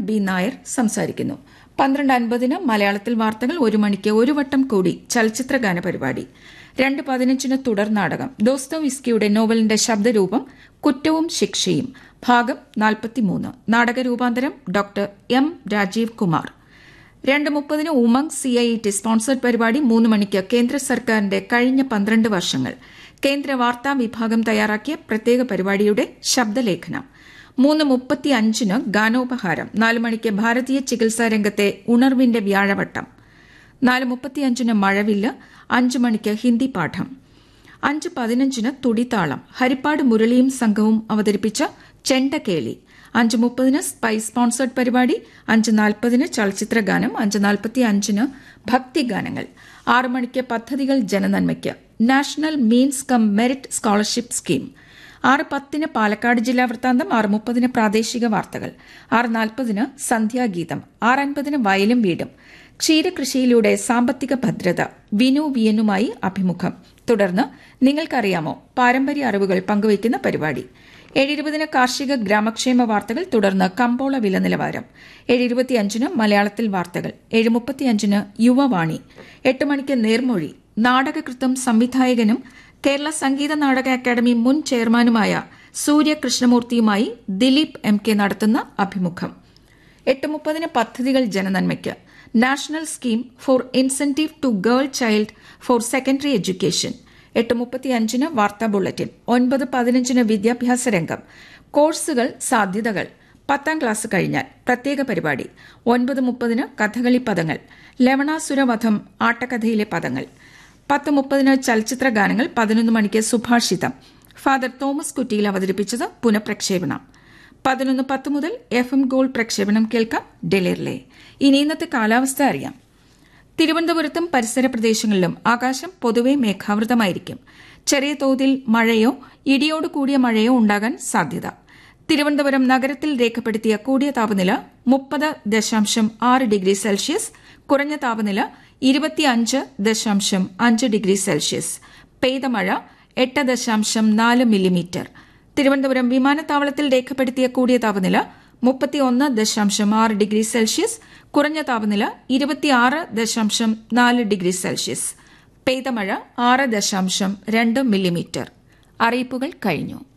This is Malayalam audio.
ബി നായർ സംസാരിക്കുന്നു പന്ത്രണ്ട് അൻപതിന് മലയാളത്തിൽ വാർത്തകൾ ഒരു മണിക്ക് ഒരു വട്ടം കൂടി ചലച്ചിത്രഗാന പരിപാടി രണ്ട് പതിനഞ്ചിന് തുടർ നാടകം ദോസ്തോവിസ്കിയുടെ നോവലിന്റെ ശബ്ദരൂപം കുറ്റവും ശിക്ഷയും ഭാഗം നാൽപ്പത്തിമൂന്ന് നാടകരൂപാന്തരം ഡോക്ടർ എം രാജീവ് കുമാർ രണ്ട് മുപ്പതിന് Umang C I T sponsored പരിപാടി മൂന്ന് മണിക്ക് കേന്ദ്ര സർക്കാരിന്റെ കഴിഞ്ഞ പന്ത്രണ്ട് വർഷങ്ങൾ കേന്ദ്ര വാർത്താ വിഭാഗം തയ്യാറാക്കിയ പ്രത്യേക പരിപാടിയുടെ ശബ്ദലേഖനം മൂന്ന് മുപ്പത്തി അഞ്ചിന് ഗാനോപഹാരം നാല് മണിക്ക് ഭാരതീയ ചികിത്സാ രംഗത്തെ ഉണർവിന്റെ വ്യാഴവട്ടം നാല് മുപ്പത്തിയഞ്ചിന് മഴവില്ല് അഞ്ച് മണിക്ക് ഹിന്ദി പാഠം അഞ്ച് പതിനഞ്ചിന് തുടിത്താളം ഹരിപ്പാട് മുരളിയും സംഘവും അവതരിപ്പിച്ച ചെണ്ടക്കേളി അഞ്ച് മുപ്പതിന് സ്പൈ സ്പോൺസർഡ് പരിപാടി അഞ്ച് നാൽപ്പതിന് ചലച്ചിത്രഗാനം അഞ്ച് നാൽപ്പത്തി അഞ്ചിന് ഭക്തിഗാനങ്ങൾ ആറ് മണിക്ക് പദ്ധതികൾ ജനനന്മയ്ക്ക് national means cum merit scholarship scheme ആറ് പത്തിന് പാലക്കാട് ജില്ലാ വൃത്താന്തം ആറ് മുപ്പതിന് പ്രാദേശിക വാർത്തകൾ ആറ് നാൽപ്പതിന് സന്ധ്യാഗീതം ആറ് അൻപതിന് വയലും വീടും ക്ഷീരകൃഷിയിലൂടെ സാമ്പത്തിക ഭദ്രത വിനു വിയനുമായി അഭിമുഖം തുടർന്ന് നിങ്ങൾക്കറിയാമോ പാരമ്പര്യ അറിവുകൾ പങ്കുവയ്ക്കുന്ന പരിപാടി ഏഴിരുപതിന് കാർഷിക ഗ്രാമക്ഷേമ വാർത്തകൾ തുടർന്ന് കമ്പോള വില നിലവാരം ഏഴിരുപത്തിയഞ്ചിന് മലയാളത്തിൽ വാർത്തകൾ ഏഴ് മുപ്പത്തിയഞ്ചിന് യുവവാണി എട്ട് മണിക്ക് നേർമൊഴി നാടകകൃത്തും സംവിധായകനും കേരള സംഗീത നാടക അക്കാദമി മുൻ ചെയർമാനുമായ സൂര്യ കൃഷ്ണമൂർത്തിയുമായി ദിലീപ് എം കെ നടത്തുന്ന അഭിമുഖം എട്ട് മുപ്പതിന് പദ്ധതികൾ ജനനന്മയ്ക്ക് national scheme for incentive to girl child for secondary education എട്ട് മുപ്പത്തിയഞ്ചിന് വാർത്താ ബുള്ളറ്റിൻ ഒൻപത് പതിനഞ്ചിന് വിദ്യാഭ്യാസ രംഗം കോഴ്സുകൾ സാധ്യതകൾ പത്താം ക്ലാസ് കഴിഞ്ഞാൽ പ്രത്യേക പരിപാടി ഒൻപത് മുപ്പതിന് കഥകളി പദങ്ങൾ ലവണാസുരവധം ആട്ടക്കഥയിലെ പദങ്ങൾ പത്ത് മുപ്പതിന് ചലച്ചിത്ര ഗാനങ്ങൾ പതിനൊന്ന് മണിക്ക് സുഭാഷിതം ഫാദർ തോമസ് കുറ്റിയിൽ അവതരിപ്പിച്ചത് പുനഃപ്രക്ഷേപണം പതിനൊന്ന് പത്ത് മുതൽ എഫ് എം ഗോൾഡ് പ്രക്ഷേപണം കേൾക്കാം ഡെലിറിലെ ഇനി ഇന്നത്തെ കാലാവസ്ഥ അറിയാം തിരുവനന്തപുരത്തും പരിസര പ്രദേശങ്ങളിലും ആകാശം പൊതുവെ മേഘാവൃതമായിരിക്കും ചെറിയ തോതിൽ മഴയോ ഇടിയോട് കൂടിയ മഴയോ ഉണ്ടാകാൻ സാധ്യത തിരുവനന്തപുരം നഗരത്തിൽ രേഖപ്പെടുത്തിയ കൂടിയ താപനില മുപ്പത് ദശാംശം ആറ് ഡിഗ്രി സെൽഷ്യസ് കുറഞ്ഞ താപനില ഇരുപത്തിയഞ്ച് ദശാംശം അഞ്ച് ഡിഗ്രി സെൽഷ്യസ് പെയ്ത മഴ എട്ട് ദശാംശം നാല് മില്ലിമീറ്റർ തിരുവനന്തപുരം വിമാനത്താവളത്തിൽ രേഖപ്പെടുത്തിയ കൂടിയ താപനില മുപ്പത്തിയൊന്ന് ദശാംശം ആറ് ഡിഗ്രി സെൽഷ്യസ് കുറഞ്ഞ താപനില ഇരുപത്തിയാറ് ദശാംശം നാല് ഡിഗ്രി സെൽഷ്യസ് പെയ്ത മഴ ആറ് ദശാംശം രണ്ട് മില്ലിമീറ്റർ അറിയിപ്പുകൾ കഴിഞ്ഞു